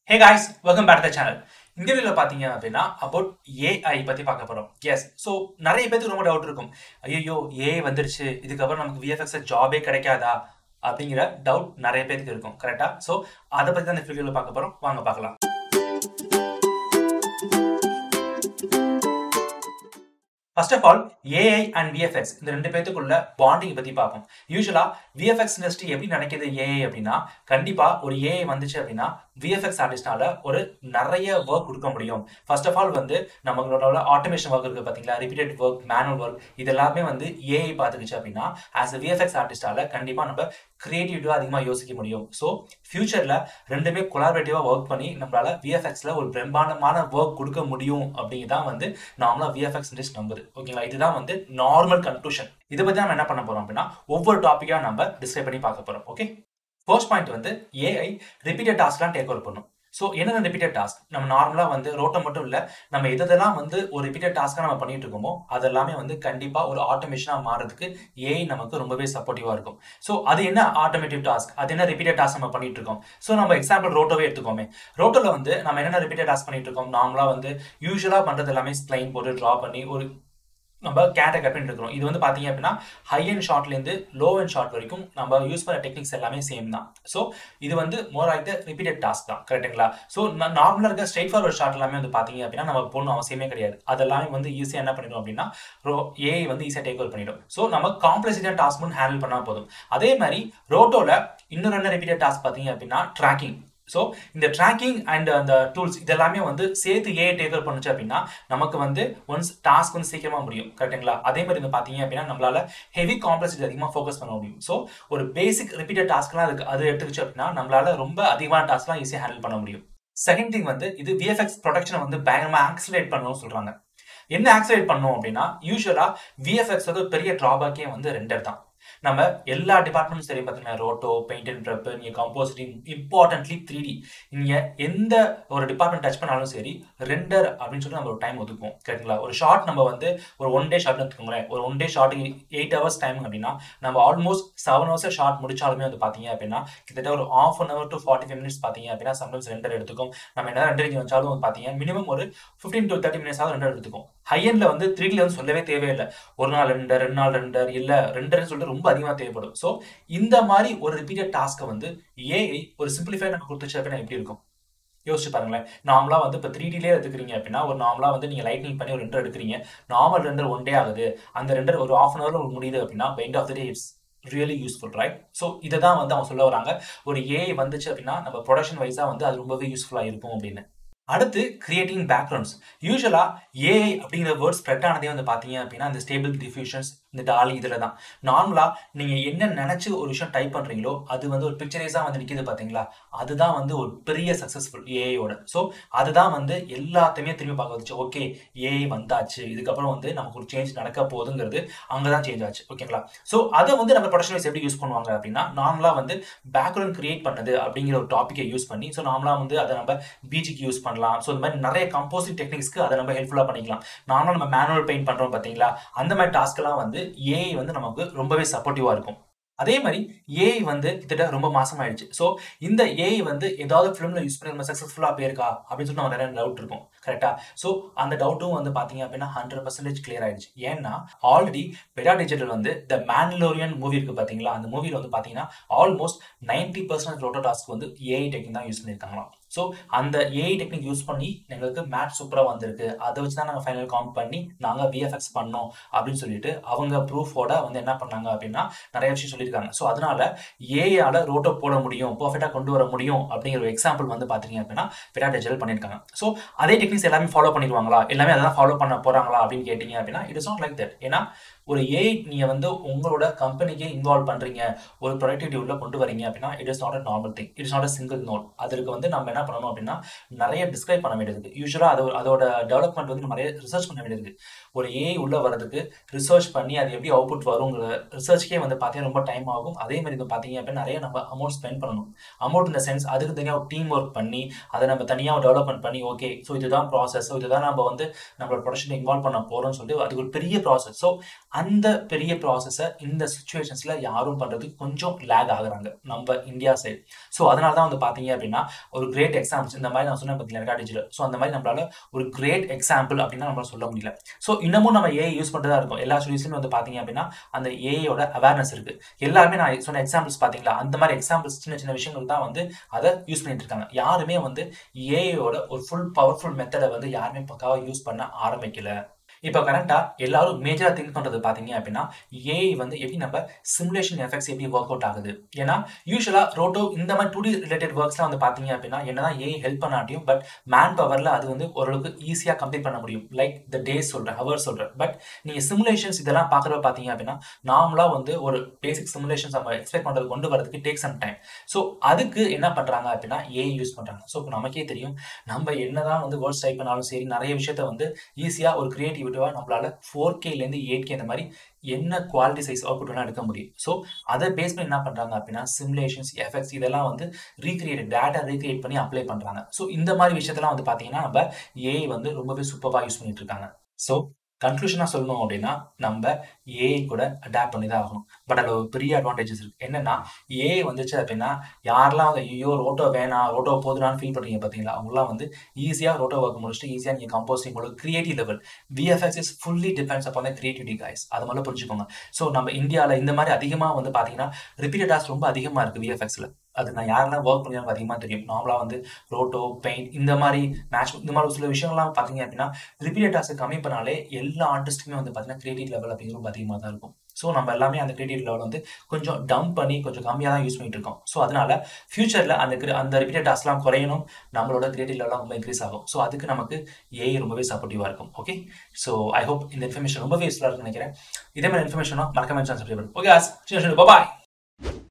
hey guys welcome back the channel இந்த வீடியோவில் பார்த்தீங்க அப்படின்னா அபவுட் ஏஐ பற்றி பார்க்க போகிறோம் எஸ் ஸோ நிறைய பேருக்கு ரொம்ப டவுட் இருக்கும் ஐயோ ஏஐ வந்துருச்சு இதுக்கப்புறம் நமக்கு விஎஃப்எக்ஸ் ஜாபே கிடைக்காதா அப்படிங்கிற டவுட் நிறைய பேருக்கு இருக்கும் கரெக்டாக ஸோ அதை பற்றி தான் இந்த வீடியோவில் பார்க்க போகிறோம் வாங்க பார்க்கலாம் first of all AI and VFX இந்த ரெண்டு பேத்துக்குள்ள பாண்டிங் பத்தி பார்ப்போம் யூஸ்வலா விஎஃப்எக்ஸ் இண்டஸ்ட்ரி எப்படி நினைக்குது ஏஐ அப்படின்னா கண்டிப்பா ஒரு ஏஐ வந்துச்சு அப்படின்னா விஎஃப்எக்ஸ் ஆர்டிஸ்ட்னால ஒரு நிறைய ஒர்க் கொடுக்க முடியும் ஃபர்ஸ்ட் ஆஃப் ஆல் வந்து நம்மளோட ஆட்டோமேஷன் ஒர்க் இருக்கு பாத்தீங்களா ரிப்பீட்டட் ஒர்க் மேனுவல் ஒர்க் இது எல்லாமே வந்து ஏஐ பார்த்துக்குச்சு அப்படின்னா ஆஸ் அ விஎஃப்எக்ஸ் ஆர்டிஸ்டால கண்டிப்பா நம்ம கிரியேட்டிவிட்டியா அதிகமாக யோசிக்க முடியும் ஸோ ஃபியூச்சர்ல ரெண்டுமே கொலாபரேட்டிவா ஒர்க் பண்ணி நம்மளால விஎஃப்எக்ஸ்ல ஒரு பிரம்மாண்டமான ஒர்க் கொடுக்க முடியும் அப்படிங்கிறதான் வந்து நார்மலா விஎஃப்எக்ஸ் இண்டஸ்ட் நம்புது ஓகேங்களா இதுதான் வந்து நார்மல் கன்க்ளூஷன் இதை பத்தி நம்ம என்ன பண்ண போறோம் அப்படின்னா ஒவ்வொரு டாப்பிக்கா நம்ம டிஸ்கிரைப் பண்ணி பார்க்க போறோம் ஓகே ஃபர்ஸ்ட் பாயிண்ட் வந்து ஏஐ ரிப்பீட்டட் டாஸ்க்லாம் டேக் ஓவர் பண்ணும் ஸோ என்னென்ன ரிப்பீட்டட் டாஸ்க் நம்ம நார்மலாக வந்து ரோட்டம் மட்டும் இல்லை நம்ம எதெல்லாம் வந்து ஒரு ரிப்பீட்டட் டாஸ்க்காக நம்ம பண்ணிட்டு இருக்கோமோ அதெல்லாமே வந்து கண்டிப்பாக ஒரு ஆட்டோமேஷனாக மாறதுக்கு ஏஐ நமக்கு ரொம்பவே சப்போர்ட்டிவாக இருக்கும் ஸோ அது என்ன ஆட்டோமேட்டிவ் டாஸ்க் அது என்ன ரிப்பீட்டட் டாஸ்க் நம்ம பண்ணிட்டு இருக்கோம் ஸோ நம்ம எக்ஸாம்பிள் ரோட்டோவே எடுத்துக்கோமே ரோட்டோவில் வந்து நம்ம என்னென்ன ரிப்பீட்டட் டாஸ்க் பண்ணிட்டு இருக்கோம் நார்மலாக வந்து யூஸ்வலாக பண்ணுறது எல்லாமே ஸ்லைன் போட்டு ட்ரா பண்ணி ஒரு நம்ம கேட்டை கட் பண்ணிட்டு இருக்கிறோம் இது வந்து பார்த்தீங்க அப்படின்னா ஹை அண்ட் ஷார்ட்லேருந்து லோ அண்ட் ஷார்ட் வரைக்கும் நம்ம யூஸ் பண்ண டெக்னிக்ஸ் எல்லாமே சேம் தான் ஸோ இது வந்து மோர் ஆகிட்டு ரிப்பீட்டட் டாஸ்க் தான் கரெக்டுங்களா ஸோ நார்மலாக இருக்க ஸ்ட்ரைட் ஃபார்வர்ட் ஷார்ட் எல்லாமே வந்து பார்த்தீங்க அப்படின்னா நம்ம போகணும் அவசியமே கிடையாது அதெல்லாமே வந்து ஈஸியாக என்ன பண்ணிடும் அப்படின்னா ரோ ஏஐ வந்து ஈஸியாக டேக் ஓவர் பண்ணிடும் ஸோ நம்ம காம்ப்ளெக்ஸிட்டியான டாஸ்க் மட்டும் ஹேண்டில் பண்ணால் போதும் அதே மாதிரி ரோட்டோவில் இன்னொரு என்ன ரிப்பீட்டட் டாஸ்க் பார்த்தீங்க அப்படின்னா ட்ராக்கிங் ஸோ இந்த ட்ராக்கிங் அண்ட் அந்த டூல்ஸ் இதெல்லாமே வந்து சேர்த்து ஏ டேக் ஓவர் பண்ணுச்சு அப்படின்னா நமக்கு வந்து ஒன்ஸ் டாஸ்க் வந்து சீக்கிரமாக முடியும் கரெக்டுங்களா அதே மாதிரி வந்து பார்த்தீங்க அப்படின்னா நம்மளால ஹெவி காம்ப்ளெக்சிட்டி அதிகமாக ஃபோக்கஸ் பண்ண முடியும் ஸோ ஒரு பேசிக் ரிப்பீட்டட் டாஸ்க்லாம் அதுக்கு அது எடுத்துக்கிச்சு அப்படின்னா நம்மளால ரொம்ப அதிகமான டாஸ்க்லாம் ஈஸியாக ஹேண்டில் பண்ண முடியும் செகண்ட் திங் வந்து இது விஎஃப்எக்ஸ் ப்ரொடக்ஷனை வந்து பயங்கரமாக ஆக்சிலேட் பண்ணணும்னு சொல்கிறாங்க என்ன ஆக்சிலேட் பண்ணும் அப்படின்னா யூஸ்வலாக விஎஃப்எக்ஸ் வந்து பெரிய ட்ராபேக்கே வந்து ரெண்டர் தான் நம்ம எல்லா டிபார்ட்மெண்ட்டும் சரி பார்த்தீங்கன்னா ரோட்டோ பெயிண்ட் அண்ட் ப்ரெப் நீங்கள் கம்போசிட்டிங் இம்பார்ட்டன்ட்லி த்ரீ டி நீங்கள் எந்த ஒரு டிபார்ட்மெண்ட் டச் பண்ணாலும் சரி ரெண்டர் அப்படின்னு சொல்லி நம்ம ஒரு டைம் ஒதுக்குவோம் கேட்டுங்களா ஒரு ஷார்ட் நம்ம வந்து ஒரு ஒன் டே ஷார்ட் எடுத்துக்கோங்களேன் ஒரு ஒன் டே ஷார்ட்டுக்கு எயிட் ஹவர்ஸ் டைம் அப்படின்னா நம்ம ஆல்மோஸ்ட் செவன் ஹவர்ஸ் ஷார்ட் முடிச்சாலுமே வந்து பார்த்தீங்க அப்படின்னா கிட்டத்தட்ட ஒரு half an hour to forty five minutes பார்த்தீங்க அப்படின்னா சம்டைம்ஸ் ரெண்டர் எடுத்துக்கும் நம்ம என்ன ரெண்டரிங் வச்சாலும் வந்து பார்த்தீங்க மினிமம் ஒரு ஃபிஃப்டீன் டு தேர்ட்டி மினிட்ஸ் ஆகுது ரெண்டர் எடுத்துக்கும் ஹை எண்ட்ல வந்து த்ரீ டில வந்து சொல்லவே தேவையில்லை ஒரு நாள் ரெண்டர் ரெண்டு நாள் ரெண்டர் இல்ல ரெண்டர்னு சொல்லிட்டு ரொம்ப அதிகமாக தேவைப்படும் ஸோ இந்த மாதிரி ஒரு ரிப்பீட்டட் டாஸ்க்கை வந்து ஏஐ ஒரு சிம்பிளிஃபை நம்ம கொடுத்துச்சு அப்படின்னா எப்படி இருக்கும் யோசிச்சு பாருங்களேன் நார்மலாக வந்து இப்போ த்ரீ டிலே எடுத்துக்கிறீங்க அப்படின்னா ஒரு நார்மலாக வந்து நீங்கள் லைட்னிங் பண்ணி ஒரு ரெண்டர் எடுக்கிறீங்க நார்மல் ரெண்டர் ஒன் டே ஆகுது அந்த ரெண்டர் ஒரு ஆஃப் அன் ஹவரில் முடியுது அப்படின்னா end of the day it's really useful right so இதை தான் வந்து அவங்க சொல்ல வராங்க ஒரு ஏஐ வந்துச்சு அப்படின்னா நம்ம ப்ரொடக்ஷன் வைஸாக வந்து அது ரொம்பவே யூஸ்ஃபுல்லாக இருக்கும் அப்படின்னு அடுத்து கிரியேட்டிங் பேக்ரவுண்ட்ஸ் யூஸ்வலா ஏஐ அப்படிங்கிற வேர்ட் ஸ்ப்ரெட் ஆனதே வந்து பார்த்தீங்க அப்படின்னா இந்த ஸ்டேபிள் டிஃப்யூஷன்ஸ் இந்த டாலி இதில் தான் நார்மலாக நீங்கள் என்ன நினச்சி ஒரு விஷயம் டைப் பண்ணுறீங்களோ அது வந்து ஒரு பிக்சரைஸாக வந்து நிற்கிது பார்த்தீங்களா அதுதான் வந்து ஒரு பெரிய சக்ஸஸ்ஃபுல் ஏஐயோட ஸோ அதுதான் வந்து எல்லாத்தையுமே திரும்பி பார்க்க வந்துச்சு ஓகே ஏஐ வந்தாச்சு இதுக்கப்புறம் வந்து நமக்கு ஒரு சேஞ்ச் நடக்க போகுதுங்கிறது அங்கே தான் சேஞ்ச் ஆச்சு ஓகேங்களா ஸோ அதை வந்து நம்ம ப்ரொடக்ஷன் வைஸ் எப்படி யூஸ் பண்ணுவாங்க அப்படின்னா நார்மலாக வந்து பேக்ரவுண்ட் கிரியேட் பண்ணது அப்படிங்கிற ஒரு டாப்பிக்கை யூஸ் பண்ணி ஸோ நார்மலாக வந்து அதை நம்ம பிஜிக்கு யூஸ் பண்ணலாம் ஸோ இந்த மாதிரி நிறைய கம்போசிங் டெக்னிக்ஸ்க்கு அதை நம்ம ஹெல்ப்ஃபுல்லாக பண்ணிக்கலாம் நார்மலாக நம்ம மேனுவல் பெயிண்ட் பண்ணுறோம் பார்த்தீங்களா அந்த மாதிரி டாஸ்க்கெல்லாம் வந்து ஏஐ வந்து நமக்கு ரொம்பவே சப்போர்ட்டிவாக இருக்கும் அதே மாதிரி ஏஐ வந்து கிட்டத்தட்ட ரொம்ப மாசம் ஆயிடுச்சு ஸோ இந்த ஏஐ வந்து ஏதாவது ஃபிலிம்ல யூஸ் பண்ணி நம்ம சக்ஸஸ்ஃபுல்லாக போயிருக்கா அப்படின்னு சொல்லி நம்ம நிறைய டவுட் இருக்கும் கரெக்டா ஸோ அந்த டவுட்டும் வந்து பார்த்தீங்க அப்படின்னா ஹண்ட்ரட் பர்சன்டேஜ் கிளியர் ஆயிடுச்சு ஏன்னா ஆல்ரெடி பெடா டிஜிட்டல் வந்து த மேன்லோரியன் மூவி இருக்கு பார்த்தீங்களா அந்த மூவியில் வந்து பார்த்தீங்கன்னா almost ninety percent roto task வந்து ஏஐ டெக்னிக் தான் யூஸ் பண்ணியிருக்காங்களாம் ஸோ அந்த ஏஐ டெக்னிக் யூஸ் பண்ணி எங்களுக்கு மேட் சூப்பராக வந்திருக்கு அதை வச்சு தான் நாங்கள் ஃபைனல் கவுண்ட் பண்ணி நாங்கள் விஎஃப்எக்ஸ் பண்ணோம் அப்படின்னு சொல்லிட்டு அவங்க ப்ரூஃபோட வந்து என்ன பண்ணாங்க அப்படின்னா நிறைய விஷயம் சொல்லியிருக்காங்க ஸோ அதனால ஏஐயால ரோட்டோ போட முடியும் பர்ஃபெக்டாக கொண்டு வர முடியும் அப்படிங்கிற ஒரு எக்ஸாம்பிள் வந்து பார்த்தீங்க அப்படின்னா பெரா டிஜிட்டல் பண்ணியிருக்காங்க ஸோ அதே டெக்னிக்ஸ் எல்லாமே ஃபாலோ பண்ணிடுவாங்களா எல்லாமே அதான் ஃபாலோ பண்ண போறாங்களா அப்படின்னு கேட்டீங்க அப்படின்னா it is not like that ஏன்னா ஒரு ஏஐ நீங்கள் வந்து உங்களோட கம்பெனிக்கே இன்வால்வ் பண்ணுறீங்க ஒரு ப்ரொடக்டிவிட்டி உள்ள கொண்டு வரீங்க அப்படின்னா it is not a normal thing it is not a single node அதற்கு வந்து நம்ம என்ன பண்ணணும் அப்படின்னா நிறைய டிஸ்கிரைப் பண்ண வேண்டியது யூஸ்வலாக அது அதோட டெவலப்மெண்ட் வந்து நிறைய ரிசர்ச் பண்ண வேண்டியது ஒரு ஏஐ உள்ள வரதுக்கு ரிசர்ச் பண்ணி அது எப்படி அவுட்புட் வருங்கிற ரிசர்ச்க்கே வந்து பார்த்தீங்கன்னா ரொம்ப டைம் ஆகும் அதே மாதிரி வந்து பார்த்தீங்க அப்படின்னா நிறைய நம்ம அமௌண்ட் ஸ்பெண்ட் பண்ணணும் அமௌண்ட் இந்த சென்ஸ் அதுக்கு தனியாக டீம் ஒர்க் பண்ணி அதை நம்ம தனியாக டெவலப்மெண்ட் பண்ணி ஓகே ஸோ இதுதான் ப்ராசஸ் ஸோ இதுதான் நம்ம வந்து நம்மளோட ப்ரொடக்ஷன் இன்வால்வ் பண்ண போகிறோம்னு சொல்லிட்டு அது ஒரு பெரிய ப்ராசஸ் ஸோ அந்த பெரிய ப்ராசஸை இந்த சுச்சுவேஷன்ஸில் யாரும் பண்ணுறதுக்கு கொஞ்சம் லேக் ஆகுறாங்க நம்ம இந்தியா சைடு ஸோ அதனால தான் வந்து பார்த்தீங்க அப்படின்னா ஒரு கிரேட் கிரேட் எக்ஸாம்பிள்ஸ் இந்த மாதிரி நான் சொன்னேன் பார்த்தீங்களா ரெக்கார்ட் டிஜிட்டல் ஸோ அந்த மாதிரி நம்மளால ஒரு கிரேட் எக்ஸாம்பிள் அப்படின்னா நம்மளால சொல்ல முடியல ஸோ இன்னமும் நம்ம ஏஐ யூஸ் பண்ணுறதா இருக்கும் எல்லா ஸ்டூடியோஸ்லையும் வந்து பார்த்தீங்க அப்படின்னா அந்த ஏஐயோட அவேர்னஸ் இருக்கு எல்லாருமே நான் சொன்ன எக்ஸாம்பிள்ஸ் பார்த்தீங்களா அந்த மாதிரி எக்ஸாம்பிள்ஸ் சின்ன சின்ன விஷயங்கள் தான் வந்து அதை யூஸ் பண்ணிட்டு இருக்காங்க யாருமே வந்து ஏஐயோட ஒரு ஃபுல் பவர்ஃபுல் மெத்தடை வந்து யாருமே பக்காவாக யூஸ் பண்ண ஆரம்பிக்கல இப்போ கரண்டாக எல்லாரும் மேஜராக திங்க் பண்ணுறது பார்த்தீங்க அப்படின்னா ஏஐ வந்து எப்படி நம்ம சிமுலேஷன் எஃபெக்ட்ஸ் எப்படி ஒர்க் அவுட் ஆகுது ஏன்னா யூஸ்வலாக ரோட்டோ இந்த மாதிரி டூ டி ரிலேட்டட் ஒர்க்ஸ்லாம் வந்து பார்த்தீங்க அப்படின்னா என்னதான் ஏஐ ஹெல்ப் பண்ணாட்டியும் பட் மேன் பவரில் அது வந்து ஓரளவுக்கு ஈஸியாக கம்ப்ளீட் பண்ண முடியும் லைக் த டேஸ் சொல்கிறேன் ஹவர்ஸ் சொல்கிறேன் பட் நீங்கள் சிமுலேஷன்ஸ் இதெல்லாம் பார்க்குறப்ப பார்த்தீங்க அப்படின்னா நார்மலாக வந்து ஒரு பேசிக் சிமுலேஷன்ஸ் நம்ம எக்ஸ்பெக்ட் பண்ணுறது கொண்டு வரதுக்கு டேக் சம் டைம் ஸோ அதுக்கு என்ன பண்ணுறாங்க அப்படின்னா ஏஐ யூஸ் பண்ணுறாங்க ஸோ இப்போ நமக்கே தெரியும் நம்ம என்னதான் வந்து வேர்ட்ஸ் டைப் பண்ணாலும் சரி நிறைய விஷயத்த வந்து ஈஸியாக ஒரு கிரியேட்டிவிட்டிவாக நம்மளால ஃபோர் கேலேருந்து எயிட் கே இந்த மாதிரி என்ன குவாலிட்டி சைஸ் அவுட்புட் வேணால் எடுக்க முடியும் ஸோ அதை பேஸ் பண்ணி என்ன பண்ணுறாங்க அப்படின்னா சிமுலேஷன்ஸ் எஃபெக்ட்ஸ் இதெல்லாம் வந்து ரீக்ரியேட் டேட்டா ரீக்ரியேட் பண்ணி அப்ளை பண்ணுறாங்க ஸோ இந்த மாதிரி விஷயத்தெல்லாம் வந்து பார்த்தீங்கன்னா நம்ம ஏஐ வந்து ரொம்பவே சூப்பராக யூஸ் பண்ணிட்டு இருக்காங்க ஸோ கன்க்ளூஷனாக சொல்லணும் அப்படின்னா நம்ம ஏஐ கூட அடாப்ட் பண்ணி தான் ஆகணும் பட் அதில் ஒரு பெரிய அட்வான்டேஜஸ் இருக்குது என்னென்னா ஏஐ வந்துச்சு அப்படின்னா யாரெல்லாம் வந்து ஐயோ ரோட்டோ வேணாம் ரோட்டோ போதுனான்னு ஃபீல் பண்ணுறீங்க பார்த்தீங்களா அவங்களாம் வந்து ஈஸியாக ரோட்டோ ஒர்க் முடிச்சுட்டு ஈஸியாக நீங்கள் கம்போசிங் போல creative level VFX is fully depends அப்போ கிரியேட்டிவிட்டி கைஸ் அது மட்டும் புரிஞ்சுக்கோங்க ஸோ நம்ம இந்தியாவில் இந்த மாதிரி அதிகமாக வந்து பார்த்தீங்கன்னா ரிப்பீட்டட் டாஸ்க் ரொம்ப அதிகமாக இருக்குது விஎஃப்எக்ஸில் அது நான் யாரெல்லாம் ஒர்க் பண்ணி அதிகமாக தெரியும் நார்மலாக வந்து ரோட்டோ பெயிண்ட் இந்த மாதிரி மேட்ச் இந்த மாதிரி சில விஷயங்கள்லாம் பார்த்தீங்க அப்படின்னா ரிப்பீட்டட் டாஸ்க் கம்மி பண்ணாலே எல்லா ஆர்டிஸ்ட்டுமே வந்து பார்த்தீங்கன்னா கிரியேட்டிவ் லெவல் அப்படிங்கிறது ரொம்ப அதிகமாக தான் இருக்கும் ஸோ நம்ம எல்லாமே அந்த கிரியேட்டிவ் லெவல் வந்து கொஞ்சம் டம்ப் பண்ணி கொஞ்சம் கம்மியாக தான் யூஸ் பண்ணிட்டு இருக்கோம் ஸோ அதனால ஃபியூச்சரில் அந்த அந்த ரிப்பீட்டட் டாஸ்க்லாம் குறையணும் நம்மளோட கிரியேட்டிவ் லெவலாம் ரொம்ப இன்க்ரீஸ் ஆகும் ஸோ அதுக்கு நமக்கு ஏஐ ரொம்பவே சப்போர்ட்டிவாக இருக்கும் ஓகே ஸோ ஐ ஹோப் இந்த இன்ஃபர்மேஷன் ரொம்பவே யூஸ்ஃபுல்லாக இருக்குன்னு நினைக்கிறேன் இதே மாதிரி இன்ஃபர்மேஷனும் மறக்காம சப்ஸ்கிரைப் ஓகே பாய்